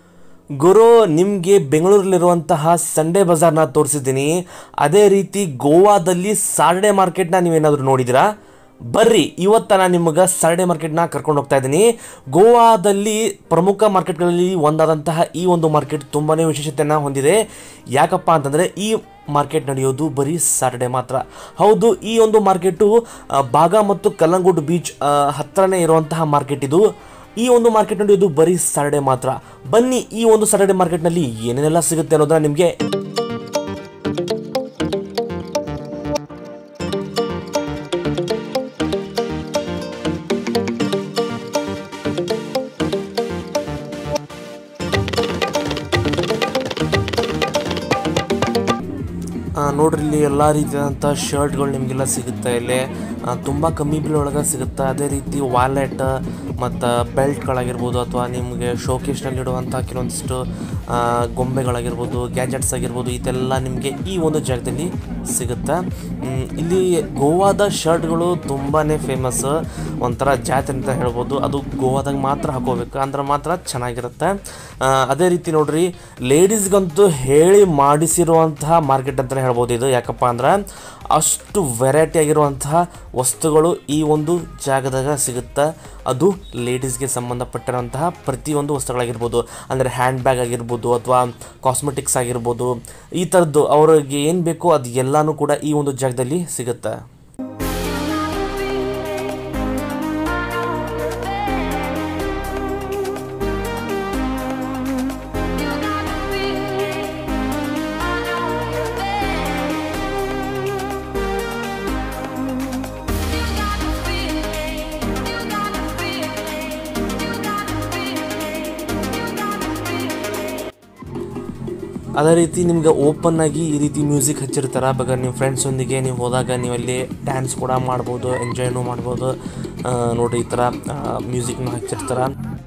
ಗುರು ನಿಮಗೆ ಬೆಂಗಳೂರಲ್ಲಿರುವಂತಹ ಸಂಡೇ ಬಜಾರ್ನ ತೋರಿಸಿದ್ದೀನಿ ಅದೇ ರೀತಿ ಗೋವಾದಲ್ಲಿ ಸಾಟರ್ಡೆ ಮಾರ್ಕೆಟ್ನ ನೀವೇನಾದರೂ ನೋಡಿದಿರಾ ಬರ್ರಿ ಇವತ್ತ ನಾನು ನಿಮಗೆ ಸಾಟರ್ಡೆ ಮಾರ್ಕೆಟ್ನ ಕರ್ಕೊಂಡು ಹೋಗ್ತಾ ಇದ್ದೀನಿ ಗೋವಾದಲ್ಲಿ ಪ್ರಮುಖ ಮಾರ್ಕೆಟ್ಗಳಲ್ಲಿ ಒಂದಾದಂತಹ ಈ ಒಂದು ಮಾರ್ಕೆಟ್ ತುಂಬಾ ವಿಶೇಷತೆಯನ್ನು ಹೊಂದಿದೆ ಯಾಕಪ್ಪ ಅಂತಂದರೆ ಈ ಮಾರ್ಕೆಟ್ ನಡೆಯೋದು ಬರೀ ಸಾಟರ್ಡೆ ಮಾತ್ರ ಹೌದು ಈ ಒಂದು ಮಾರ್ಕೆಟು ಆ, ಬಾಗ ಮತ್ತು ಕಲ್ಲಂಗುಡ್ ಬೀಚ್ ಆ, ಹತ್ರನೇ ಇರುವಂತಹ ಮಾರ್ಕೆಟ್ ಇದು ಈ ಒಂದು ಮಾರ್ಕೆಟ್ ನಡೆಯೋದು ಬರೀ ಸಾಟರ್ಡೆ ಮಾತ್ರ ಬನ್ನಿ ಈ ಒಂದು ಸಾಟರ್ಡೆ ಮಾರ್ಕೆಟ್ನಲ್ಲಿ ಏನೇನೆಲ್ಲ ಸಿಗುತ್ತೆ ಅನ್ನೋದನ್ನ ನಿಮಗೆ ಆ, ನೋಡ್ರಿ ಇಲ್ಲಿ ಎಲ್ಲ ರೀತಿಯಾದಂಥ ಶರ್ಟ್ಗಳು ನಿಮಗೆಲ್ಲ ಸಿಗುತ್ತೆ ಇಲ್ಲಿ ಆ, ತುಂಬ ಕಮ್ಮಿ ಬಿಲ್ ಒಳಗೆ ಸಿಗುತ್ತೆ ಅದೇ ರೀತಿ ವಾಲೆಟ್ ಮತ್ತು ಬೆಲ್ಟ್ಗಳಾಗಿರ್ಬೋದು ಅಥವಾ ನಿಮಗೆ ಶೋಕೇಶ್ನಲ್ಲಿ ಇಡುವಂಥ ಕೆಲವೊಂದಿಷ್ಟು ಆ, ಗೊಂಬೆಗಳಾಗಿರ್ಬೋದು ಗ್ಯಾಜೆಟ್ಸ್ ಆಗಿರ್ಬೋದು ಇದೆಲ್ಲ ನಿಮಗೆ ಈ ಒಂದು ಜಾಗದಲ್ಲಿ ಸಿಗುತ್ತೆ ಮ್, ಇಲ್ಲಿ ಗೋವಾದ ಶರ್ಟ್ಗಳು ತುಂಬಾ ಫೇಮಸ್ ಒಂಥರ ಜಾತ್ರೆ ಅಂತ ಹೇಳ್ಬೋದು ಅದು ಗೋವಾದಾಗ ಮಾತ್ರ ಹಾಕೋಬೇಕು ಅಂದ್ರೆ ಮಾತ್ರ ಚೆನ್ನಾಗಿರುತ್ತೆ ಆ, ಅದೇ ರೀತಿ ನೋಡ್ರಿ ಲೇಡೀಸ್ಗಂತೂ ಹೇಳಿ ಮಾಡಿಸಿರುವಂತಹ ಮಾರ್ಕೆಟ್ ಅಂತಲೇ ಹೇಳ್ಬೋದು ಇದು ಯಾಕಪ್ಪ ಅಂದ್ರೆ ಅಷ್ಟು ವೆರೈಟಿ ಆಗಿರುವಂತಹ ವಸ್ತುಗಳು ಈ ಒಂದು ಜಾಗದಾಗ ಸಿಗುತ್ತೆ ಅದು ಲೇಡೀಸ್ಗೆ ಸಂಬಂಧಪಟ್ಟಿರುವಂತಹ ಪ್ರತಿಯೊಂದು ವಸ್ತುಗಳಾಗಿರ್ಬೋದು ಅಂದರೆ ಹ್ಯಾಂಡ್ ಬ್ಯಾಗ್ ಆಗಿರ್ಬೋದು ಅಥವಾ ಕಾಸ್ಮೆಟಿಕ್ಸ್ ಆಗಿರ್ಬೋದು ಈ ಥರದ್ದು ಅವ್ರಿಗೆ ಏನು ಬೇಕೋ ಅದು ಎಲ್ಲನೂ ಕೂಡ ಈ ಒಂದು ಜಾಗದಲ್ಲಿ ಸಿಗುತ್ತೆ ಅದೇ ರೀತಿ ನಿಮ್ಗೆ ಓಪನ್ ಆಗಿ ಈ ರೀತಿ ಮ್ಯೂಸಿಕ್ ಹಚ್ಚಿರ್ತಾರೆ ಬೇಕಾದ್ರೆ ನಿಮ್ಮ ಫ್ರೆಂಡ್ಸೊಂದಿಗೆ ನೀವು ಹೋದಾಗ ನೀವು ಅಲ್ಲಿ ಡ್ಯಾನ್ಸ್ ಕೂಡ ಮಾಡ್ಬೋದು ಎಂಜಾಯ್ನೂ ಮಾಡ್ಬೋದು ಆ, ನೋಡ್ರಿ ಈ ಥರ ಮ್ಯೂಸಿಕ್ನ ಹಚ್ಚಿರ್ತಾರೆ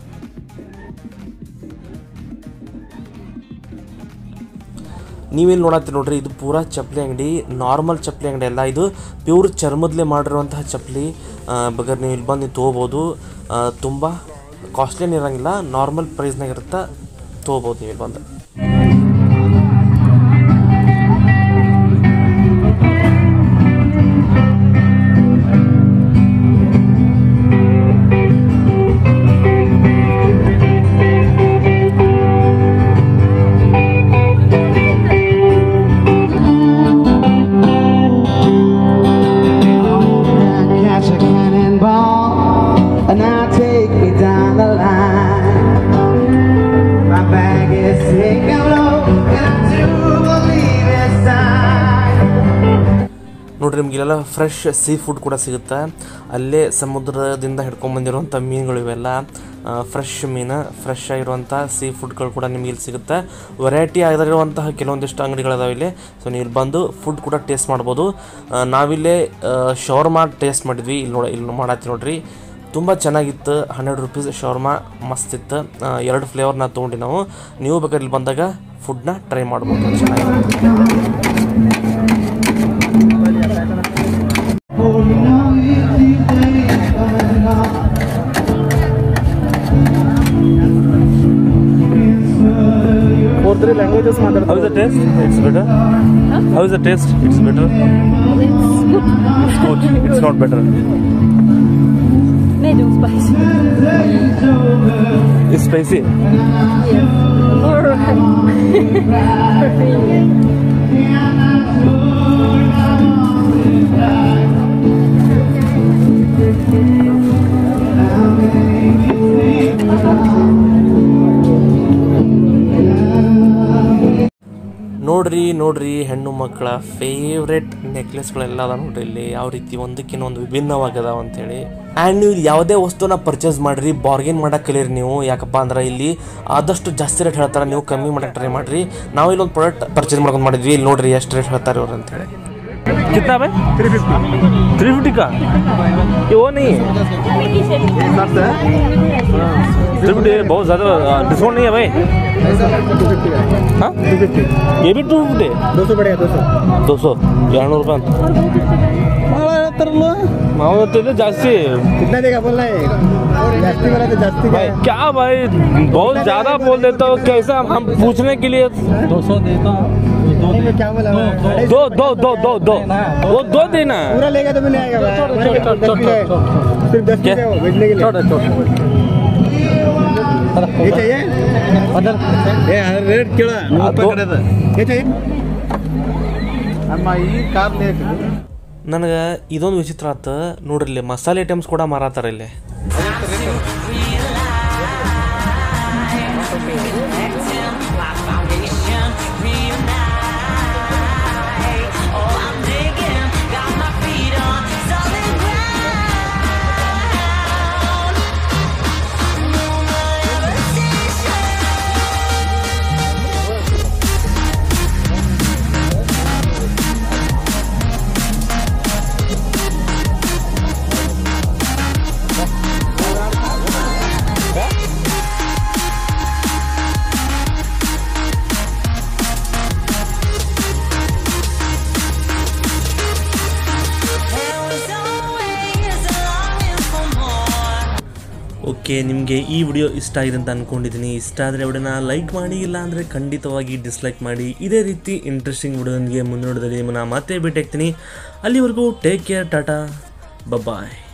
ನೀವೇನು ನೋಡತ್ತೀರಿ ನೋಡ್ರಿ ಇದು ಪೂರಾ ಚಪ್ಪಲಿ ಅಂಗಡಿ ನಾರ್ಮಲ್ ಚಪ್ಪಲಿ ಅಂಗಡಿ ಅಲ್ಲ ಇದು ಪ್ಯೂರ್ ಚರ್ಮದಲ್ಲೇ ಮಾಡಿರುವಂತಹ ಚಪ್ಪಲಿ ಬೇಕಾದ್ರೆ ನೀವು ಇಲ್ಲಿ ಬಂದು ನೀವು ತೊಗೋಬೋದು ತುಂಬ ಕಾಸ್ಟ್ಲಿನ ಇರೋಂಗಿಲ್ಲ ನಾರ್ಮಲ್ ಪ್ರೈಸ್ನಾಗ ಇರುತ್ತೆ ತೊಗೋಬೋದು ನೀವು ಇಲ್ಲಿ ಬಂದು catch a cannonball and I'll take me down the line. My bag is taken low and I do believe it's time. ನೋಡ್ರಿ ನಿಮ್ಗೆ ಇಲ್ಲೆಲ್ಲ ಫ್ರೆಶ್ ಸೀ ಫುಡ್ ಕೂಡ ಸಿಗುತ್ತೆ ಅಲ್ಲೇ ಸಮುದ್ರದಿಂದ ಹಿಡ್ಕೊಂಬಂದಿರುವಂಥ ಮೀನುಗಳು ಇವೆಲ್ಲ ಫ್ರೆಶ್ ಮೀನು ಫ್ರೆಶ್ ಆಗಿರುವಂಥ ಸೀ ಫುಡ್ಗಳು ಕೂಡ ನಿಮ್ಗೆ ಇಲ್ಲಿ ಸಿಗುತ್ತೆ ವೆರೈಟಿ ಆಗಿರುವಂತಹ ಕೆಲವೊಂದಿಷ್ಟು ಅಂಗಡಿಗಳಿದಾವೆ ಇಲ್ಲಿ ಸೊ ನೀವು ಇಲ್ಲಿ ಬಂದು ಫುಡ್ ಕೂಡ ಟೇಸ್ಟ್ ಮಾಡ್ಬೋದು ಆ, ನಾವಿಲ್ಲೇ ಶವರ್ಮಾ ಟೇಸ್ಟ್ ಮಾಡಿದ್ವಿ ಇಲ್ಲಿ ನೋಡಿ ಇಲ್ಲಿ ಮಾಡತ್ತಿ ನೋಡ್ರಿ ತುಂಬ ಚೆನ್ನಾಗಿತ್ತು ಹಂಡ್ರೆಡ್ ರುಪೀಸ್ ಶವರ್ಮಾ ಮಸ್ತ್ ಇತ್ತು ಆ, ಎರಡು ಫ್ಲೇವರ್ನ ತೊಗೊಂಡು ನಾವು ನೀವು ಬೇಕಾದ್ರೆ ಇಲ್ಲಿ ಬಂದಾಗ ಫುಡ್ನ ಟ್ರೈ ಮಾಡ್ಬೋದು ಚೆನ್ನಾಗಿರುತ್ತೆ four three languages How is the taste? It's better. How is the taste? It's better. It's good. It's not better. Medium spicy. It's spicy. ನೋಡ್ರಿ ನೋಡ್ರಿ ಹೆಣ್ಣು ಮಕ್ಕಳ ಫೇವ್ರೆಟ್ ನೆಕ್ಲೆಸ್ಗಳೆಲ್ಲ ಅದ ನೋಡ್ರಿ ಇಲ್ಲಿ ಯಾವ ರೀತಿ ಒಂದಕ್ಕಿಂತ ಒಂದು ವಿಭಿನ್ನವಾಗದಾವ ಅಂತೇಳಿ ಆ್ಯಂಡ್ ನೀವು ಇಲ್ಲಿ ಯಾವುದೇ ವಸ್ತುನ ಪರ್ಚೇಸ್ ಮಾಡ್ರಿ ಬಾರ್ಗೇನ್ ಮಾಡಕ್ಕೆ ಕಲೀರಿ ನೀವು ಯಾಕಪ್ಪ ಅಂದ್ರೆ ಇಲ್ಲಿ ಆದಷ್ಟು ಜಾಸ್ತಿ ರೇಟ್ ಹೇಳ್ತಾರೆ ನೀವು ಕಮ್ಮಿ ಮಾಡಕ್ಕೆ ಟ್ರೈ ಮಾಡ್ರಿ ನಾವು ಇಲ್ಲೊಂದು ಪ್ರಾಡಕ್ಟ್ ಪರ್ಚೇಸ್ ಮಾಡ್ಕೊಂಡು ಮಾಡಿದ್ವಿ ಇಲ್ಲಿ ನೋಡ್ರಿ ಎಷ್ಟು ರೇಟ್ ಹೇಳ್ತಾರೆ ಅವ್ರು ಅಂತೇಳಿ कितना भाई थ्री फिफ्टी थ्री फिफ्टी का ये वो नहीं है थ्री फिफ्टी बहुत ज़्यादा डिस्काउंट नहीं है भाई हाँ ये भी टू फिफ्टी दो सौ बढ़िया दो सौ दो सौ ಎರಡು ನೂರು ರೂಪಾಯಿ ಅಂತ ಹೇಳ್ತಾರಲ್ಲ माहौल होते थे जास्ती कितना देगा बोल रहे जास्ती बोला तो जास्ती भाई क्या भाई बहुत ज्यादा बोल देता हो कैसा हम पूछने के लिए दो सौ देता नहीं मैं क्या बोला मैं? दो दो दो दो दो वो दो देना है पूरा लेगा तो भी नहीं आएगा भाई। हमारे क्या दस पीस है। सिर्फ दस पीस है वो भेजने के लिए ये चाहिए ಏ ರೇಟ್ ಕೇಳ ನೂರು ರೂಪಾಯಿ ಅದು- ಕಡೆದ ये चाहिए ಅಮ್ಮ ಈ ಕಾರ್ ಲೇಟ್ ನನಗೆ ಇದೊಂದು ವಿಚಿತ್ರ ಆತು ನೋಡ್ರಿ ಇಲ್ಲಿ ಮಸಾಲೆ ಐಟಮ್ಸ್ ಕೂಡ ಮಾರಾತಾರ ಇಲ್ಲಿ ಓಕೆ ನಿಮಗೆ ಈ ವಿಡಿಯೋ ಇಷ್ಟ ಆಗಿದೆ ಅಂತ ಅಂದ್ಕೊಂಡಿದ್ದೀನಿ ಇಷ್ಟ ಆದರೆ ವಿಡಿಯೋನ ಲೈಕ್ ಮಾಡಿ ಇಲ್ಲ ಅಂದರೆ ಖಂಡಿತವಾಗಿ ಡಿಸ್ಲೈಕ್ ಮಾಡಿ ಇದೇ ರೀತಿ ಇಂಟ್ರೆಸ್ಟಿಂಗ್ ವಿಡಿಯೋದೊಂದಿಗೆ ಮುನ್ನೋಟದಲ್ಲಿ ನಿಮ್ಮನ್ನ ಮತ್ತೆ ಭೇಟಿ ಆಗ್ತೀನಿ ಅಲ್ಲಿವರೆಗೂ ಟೇಕ್ ಕೇರ್ ಟಾಟಾ ಬಬಾಯ್